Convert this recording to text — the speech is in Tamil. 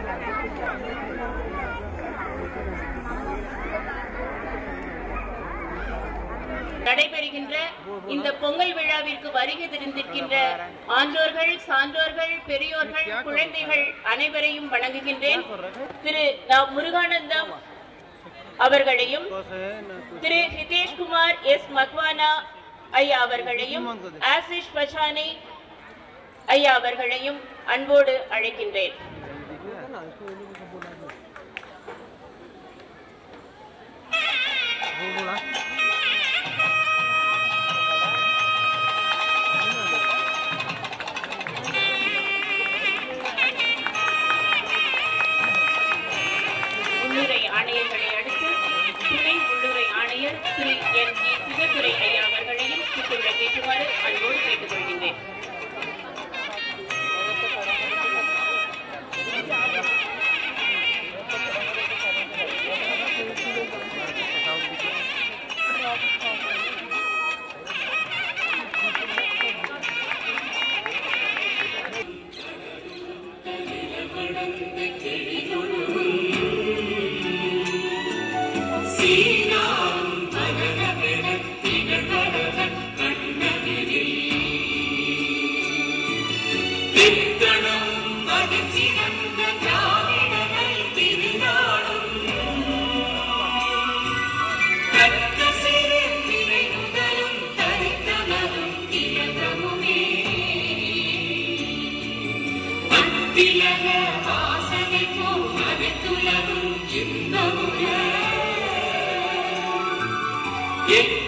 நடைபெறுகின்ற இந்த பொங்கல் விழாவிற்கு வருகை தெரிந்திருக்கின்ற ஆன்றோர்கள் சான்றோர்கள் பெரியோர்கள் குழந்தைகள் அனைவரையும் வணங்குகின்றேன் திரு நா. முருகானந்தம் அவர்களையும் திரு ஹிதேஷ்குமார் எஸ் மக்வானா ஐயா அவர்களையும் ஆசிஷ் பச்சானி ஐயா அவர்களையும் அன்போடு அழைக்கின்றேன் உள்ளுரை ஆணையர்களை அடுத்து துணை உள்ளுரை ஆணையர் திரு என் ஜி சிவதுரை ஐயா அவர்களையும் குத்துவிளக்கேற்றுமாறு அன்போடு கேட்டுக்கொள்கின்றேன் திலக வாசனை போமதுலகும் இன்பமுற என்